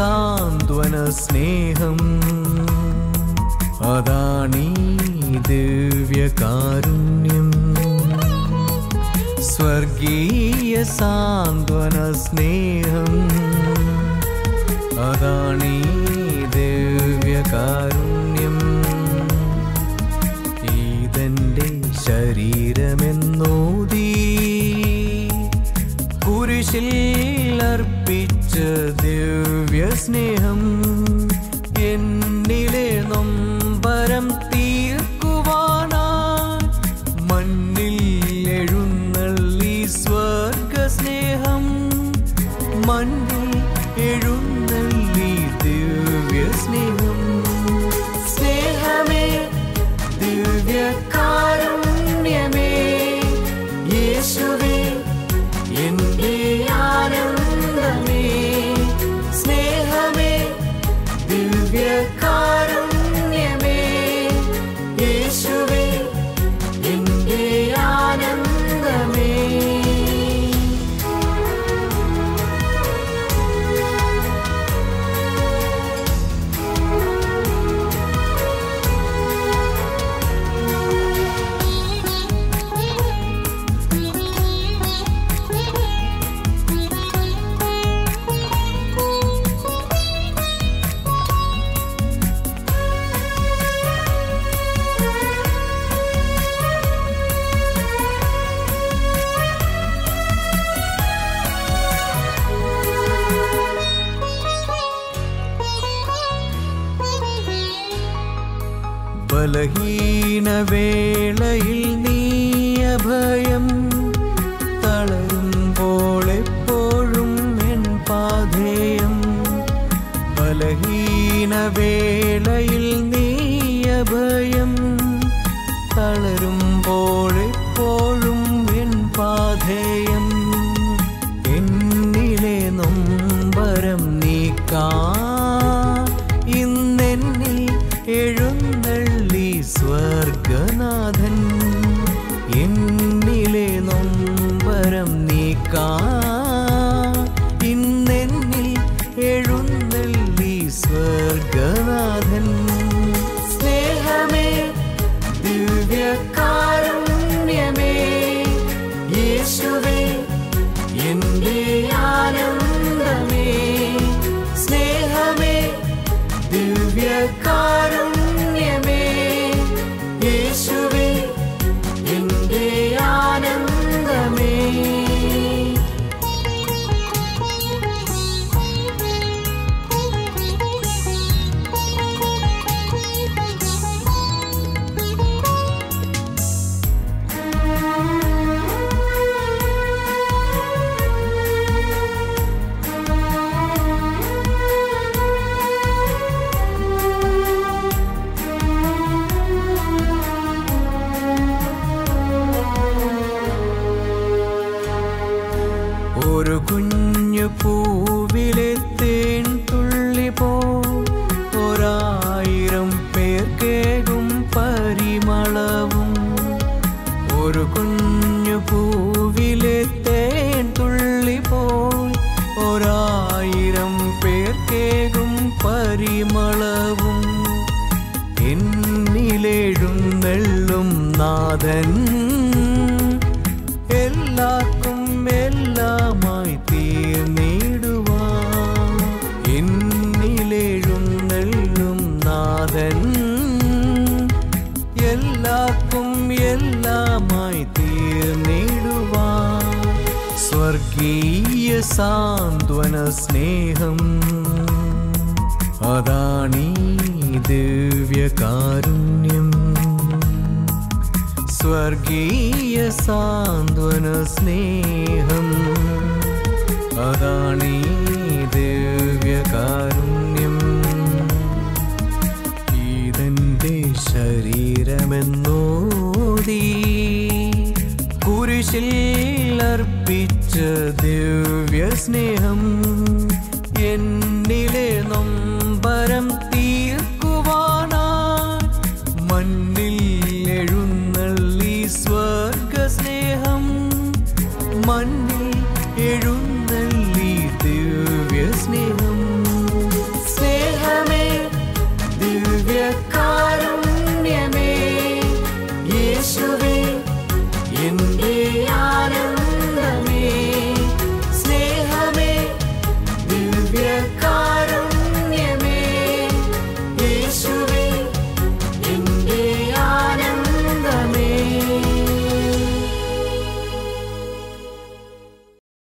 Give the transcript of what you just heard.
സാന്ത്വന സ്നേഹം അതാണീ ദിവ്യകാരുണ്യം സ്വർഗീയ സാന്ത്വന സ്നേഹം അതാണീ ദിവ്യകാരുണ്യം ഇതെന്റെ ശരീരമെന്നോതി കുരിശിൽ അർപ്പിച്ച ദിവ്യ സ്നേഹം എന്നിലെ നൊമ്പരം തീർക്കുവാനായി മണ്ണിൽ എഴുന്നള്ളി സ്വർഗ സ്നേഹം മണ്ണിൽ എഴുന്നള്ളി ദിവ്യ സ്നേഹം സ്നേഹമേ ദിവ്യകാരുണ്യമേ യേശുവേ എന്റെ ആനന്ദമേ സ്നേഹമേ ദിവ്യകാരുണ്യമേ യേശുവേ എന്റെ ആനന്ദമേ ബലഹീന വേളയിൽ നീ അഭയം തളരുമ്പോൾ എപ്പോഴും എൻ പാധേയം ബലഹീന വേളയിൽ നീ അഭയം തളരുമ്പോൾ എപ്പോഴും എൻ പാധേയം എന്നിലെ നൊമ്പരം നീക്കാ ഇന്നെന്നിൽ എഴുന്നള്ളി സ്വർഗനാഥൻ എന്നിലെ നൊമ്പരം നീക്കാ ഇന്നെന്നിൽ എഴുന്നള്ളി സ്വർഗനാഥൻ സ്നേഹമേ ദിവ്യകാരുണ്യമേ യേശുവേ എന്റെ ആനന്ദമേ സ്നേഹമേ ദിവ്യകാരുണ്യമേ യേശുവേ എന്റെ ആനന്ദമേ ഒരു കുഞ്ഞു പൂവിലെ തേൻ തുള്ളി പോ ഒരായിരം പേർക്കേകും പരിമളവും ഒരു കുഞ്ഞു പൂവിലെ തേൻ തുള്ളി പോൽ ഒരായിരം പേർക്കേകും പരിമളവും എന്നിലെഴുന്നെള്ളും നാഥൻ എല്ലാവർക്കും എല്ലാമായി തീർന്നിടുവാൻ എന്നിലെഴുന്നെള്ളും നാഥൻ എല്ലാവർക്കും എല്ലാമായി തീർന്നിടുവാൻ സ്വർഗീയ സാന്ത്വന സ്നേഹം അതാണീ ദിവ്യകാരുണ്യം സ്വർഗീയ സാന്ത്വന സ്നേഹം അതാണീ ദിവ്യകാരുണ്യം ഇതെന്റെ ശരീരമെന്നോതി കുരിശിൽ അർപ്പിച്ച ദിവ്യ സ്നേഹം എന്നിലെ നൊമ്പരം തീർക്കുവാനായി മണ്ണിൽ എഴുന്നള്ളി സ്വർഗ സ്നേഹം മണ്ണിൽ എഴുന്നള്ളി ദിവ്യ സ്നേഹം എൻ